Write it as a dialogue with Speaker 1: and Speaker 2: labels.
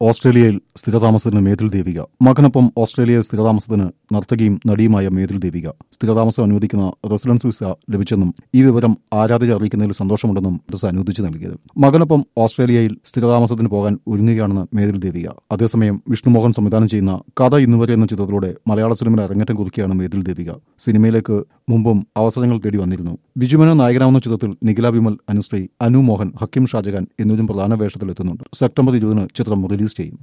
Speaker 1: ഓസ്ട്രേലിയയിൽ സ്ഥിരതാമസത്തിന് മേതിൽ ദേവിക മകനൊപ്പം ഓസ്ട്രേലിയയിൽ സ്ഥിരതാമസത്തിന് നർത്തകിയും നടിയുമായ മേതിൽ ദേവിക സ്ഥിരതാമസം അനുവദിക്കുന്ന റെസിഡൻസ് വിസ ലഭിച്ചെന്നും ഈ വിവരം ആരാധകരെ അറിയിക്കുന്നതിൽ സന്തോഷമുണ്ടെന്നും ഡ്രസ് അനുവദിച്ചു നൽകിയത് മകനൊപ്പം ഓസ്ട്രേലിയയിൽ സ്ഥിരതാമസത്തിന് പോകാൻ ഒരുങ്ങുകയാണെന്ന് മേതിൽ ദേവിക അതേസമയം വിഷ്ണുമോഹൻ സംവിധാനം ചെയ്യുന്ന കഥ ഇന്നുവരെ എന്ന ചിത്രത്തിലൂടെ മലയാള സിനിമയിൽ അരങ്ങേറ്റം കുറിക്കുകയാണ് മേതിൽ ദേവിക സിനിമയിലേക്ക് മുമ്പും അവസരങ്ങൾ തേടി വന്നിരുന്നു ബിജുമനോ നായകനാവുന്ന ചിത്രത്തിൽ നിഖില വിമൽ അനുശ്രീ അനു മോഹൻ ഹക്കിം ഷാജഹാൻ എന്നിവരും പ്രധാന വേഷത്തിലെത്തുന്നുണ്ട് സെപ്റ്റംബർ ഇരുപതിന് ചിത്രം റിലീസ് ചെയ്യും